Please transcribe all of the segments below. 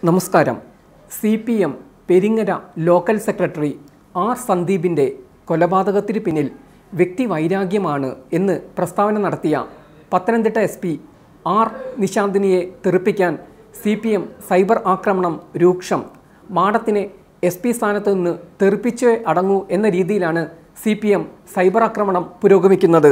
നമസ്കാരം C P M Peringara local secretary R സന്ദീപിൻ്റെ കൊലപാതകത്തിന് പിന്നിൽ വ്യക്തിവൈരാഗ്യമാണ് എന്ന് പ്രസ്താവന നടത്തിയ പത്തനംതിട്ട എസ് പി ആർ നിശാന്തിനിയെ തെറിപ്പിക്കാൻ സി പി എം സൈബർ ആക്രമണം രൂക്ഷം മാഡത്തിനെ എസ് പി സ്ഥാനത്ത് നിന്ന് തെറിപ്പിച്ചേ അടങ്ങൂ എന്ന രീതിയിലാണ് സി പി എം സൈബർ ആക്രമണം പുരോഗമിക്കുന്നത്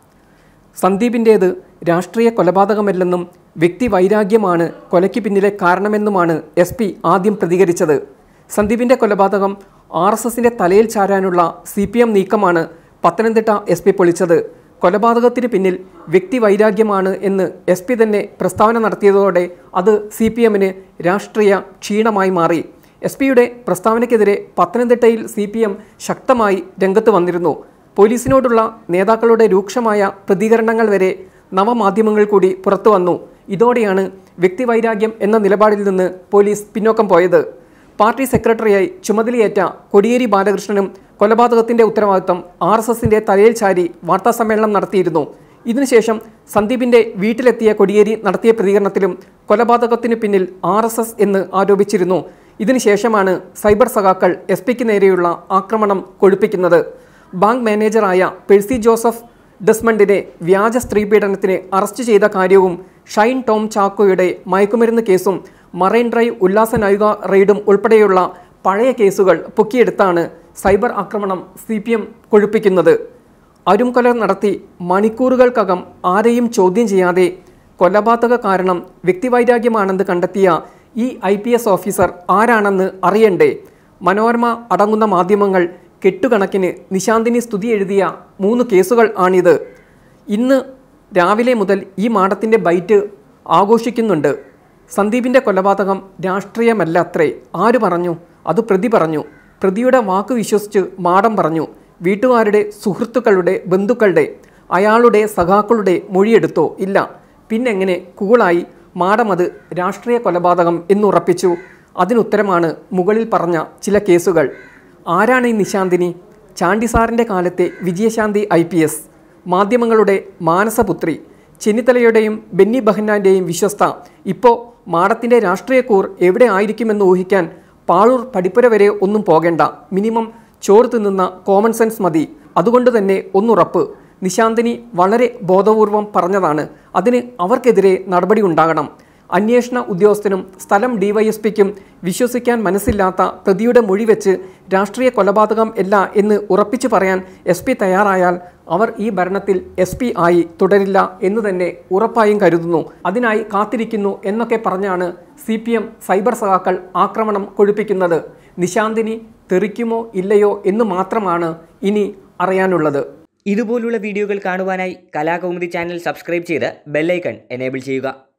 സന്ദീപിൻ്റേത് രാഷ്ട്രീയ കൊലപാതകമല്ലെന്നും വ്യക്തിവൈരാഗ്യമാണ് കൊലയ്ക്ക് പിന്നിലെ കാരണമെന്നുമാണ് എസ് പി ആദ്യം പ്രതികരിച്ചത് സന്ദീപിൻ്റെ കൊലപാതകം ആർ എസ് എസിൻ്റെ തലയിൽ ചാരാനുള്ള സി പി എം നീക്കമാണ് പത്തനംതിട്ട എസ് പി പൊളിച്ചത് കൊലപാതകത്തിന് പിന്നിൽ വ്യക്തിവൈരാഗ്യമാണ് എന്ന് എസ് പി തന്നെ പ്രസ്താവന നടത്തിയതോടെ അത് സി പി എമ്മിന് രാഷ്ട്രീയ ക്ഷീണമായി മാറി എസ് പിയുടെ പ്രസ്താവനയ്ക്കെതിരെ പത്തനംതിട്ടയിൽ സി പി എം ശക്തമായി രംഗത്ത് വന്നിരുന്നു പോലീസിനോടുള്ള നേതാക്കളുടെ രൂക്ഷമായ പ്രതികരണങ്ങൾ വരെ നവമാധ്യമങ്ങൾ കൂടി പുറത്തു വന്നു ഇതോടെയാണ് വ്യക്തിവൈരാഗ്യം എന്ന നിലപാടിൽ നിന്ന് പോലീസ് പിന്നോക്കം പോയത് പാർട്ടി സെക്രട്ടറിയായി ചുമതലയേറ്റ കൊടിയേരി ബാലകൃഷ്ണനും കൊലപാതകത്തിന്റെ ഉത്തരവാദിത്തം ആർ എസ് എസിന്റെ തലയിൽ ചാരി വാർത്താസമ്മേളനം നടത്തിയിരുന്നു ഇതിനുശേഷം സന്ദീപിന്റെ വീട്ടിലെത്തിയ കൊടിയേരി നടത്തിയ പ്രതികരണത്തിലും കൊലപാതകത്തിന് പിന്നിൽ ആർ എസ് എസ് എന്ന് ആരോപിച്ചിരുന്നു ഇതിനുശേഷമാണ് സൈബർ സഖാക്കൾ എസ് പിക്ക് നേരെയുള്ള ആക്രമണം കൊഴുപ്പിക്കുന്നത് ബാങ്ക് മാനേജറായ പെഴ്സി ജോസഫ് ഡെസ്മണ്ടിനെ വ്യാജ സ്ത്രീപീഡനത്തിന് അറസ്റ്റ് ചെയ്ത കാര്യവും ഷൈൻ ടോം ചാക്കോയുടെ മയക്കുമരുന്ന് കേസും മറൈൻ ഡ്രൈവ് ഉല്ലാസ നൗക റെയ്ഡും ഉൾപ്പെടെയുള്ള പഴയ കേസുകൾ പൊക്കിയെടുത്താണ് സൈബർ ആക്രമണം സി പി എം കൊഴുപ്പിക്കുന്നത് അരുംകൊല നടത്തി മണിക്കൂറുകൾക്കകം ആരെയും ചോദ്യം ചെയ്യാതെ കൊലപാതക കാരണം വ്യക്തിവൈരാഗ്യമാണെന്ന് കണ്ടെത്തിയ ഈ ഐ പി എസ് ഓഫീസർ ആരാണെന്ന് അറിയണ്ടേ മനോരമ അടങ്ങുന്ന മാധ്യമങ്ങൾ കെട്ടുകണക്കിന് നിശാന്തിനി സ്തുതി എഴുതിയ മൂന്ന് കേസുകൾ ആണിത് ഇന്ന് രാവിലെ മുതൽ ഈ മാഡത്തിൻ്റെ ബൈറ്റ് ആഘോഷിക്കുന്നുണ്ട് സന്ദീപിൻ്റെ കൊലപാതകം രാഷ്ട്രീയമല്ല അത്രേ ആര് പറഞ്ഞു അത് പ്രതി പറഞ്ഞു പ്രതിയുടെ വാക്ക് വിശ്വസിച്ച് മാഡം പറഞ്ഞു വീട്ടുകാരുടെ സുഹൃത്തുക്കളുടെ ബന്ധുക്കളുടെ അയാളുടെ സഖാക്കളുടെ മൊഴിയെടുത്തോ ഇല്ല പിന്നെങ്ങനെ കൂളായി മാഡം അത് രാഷ്ട്രീയ കൊലപാതകം എന്നുറപ്പിച്ചു അതിനുത്തരമാണ് മുകളിൽ പറഞ്ഞ ചില കേസുകൾ ആരാണ് ഈ നിശാന്തിനി ചാണ്ടി സാറിൻ്റെ കാലത്തെ വിജയശാന്തി ഐ പി എസ് മാധ്യമങ്ങളുടെ മാനസപുത്രി ചെന്നിത്തലയുടെയും ബെന്നി ബഹന്നാൻ്റെയും വിശ്വസ്ത ഇപ്പോൾ മാഡത്തിൻ്റെ രാഷ്ട്രീയ കൂർ എവിടെ ആയിരിക്കുമെന്ന് ഊഹിക്കാൻ പാഴൂർ പടിപ്പുര വരെ ഒന്നും പോകേണ്ട മിനിമം ചോറ് തിന്നുന്ന കോമൺ സെൻസ് മതി അതുകൊണ്ട് തന്നെ ഒന്നുറപ്പ് നിശാന്തിനി വളരെ ബോധപൂർവം പറഞ്ഞതാണ് അതിന് അവർക്കെതിരെ നടപടി ഉണ്ടാകണം അന്വേഷണ ഉദ്യോഗസ്ഥനും സ്ഥലം ഡിവൈഎസ്പിക്കും വിശ്വസിക്കാൻ മനസ്സില്ലാത്ത പ്രതിയുടെ മൊഴി വെച്ച് രാഷ്ട്രീയ കൊലപാതകം അല്ല എന്ന് ഉറപ്പിച്ചു പറയാൻ എസ് പി തയ്യാറായാൽ അവർ ഈ ഭരണത്തിൽ എസ് പി ആയി തുടരില്ല എന്ന് തന്നെ ഉറപ്പായും കരുതുന്നു അതിനായി കാത്തിരിക്കുന്നു എന്നൊക്കെ പറഞ്ഞാണ് സി പി എം സൈബർ സഖാക്കൾ ആക്രമണം കൊഴുപ്പിക്കുന്നത് നിശാന്തിനി തെറിക്കുമോ ഇല്ലയോ എന്ന് മാത്രമാണ് ഇനി അറിയാനുള്ളത് ഇതുപോലുള്ള വീഡിയോകൾ കാണുവാനായി കലാകൗമുദി ചാനൽ സബ്സ്ക്രൈബ് ചെയ്ത് ബെല്ലൈക്കൺ എനേബിൾ ചെയ്യുക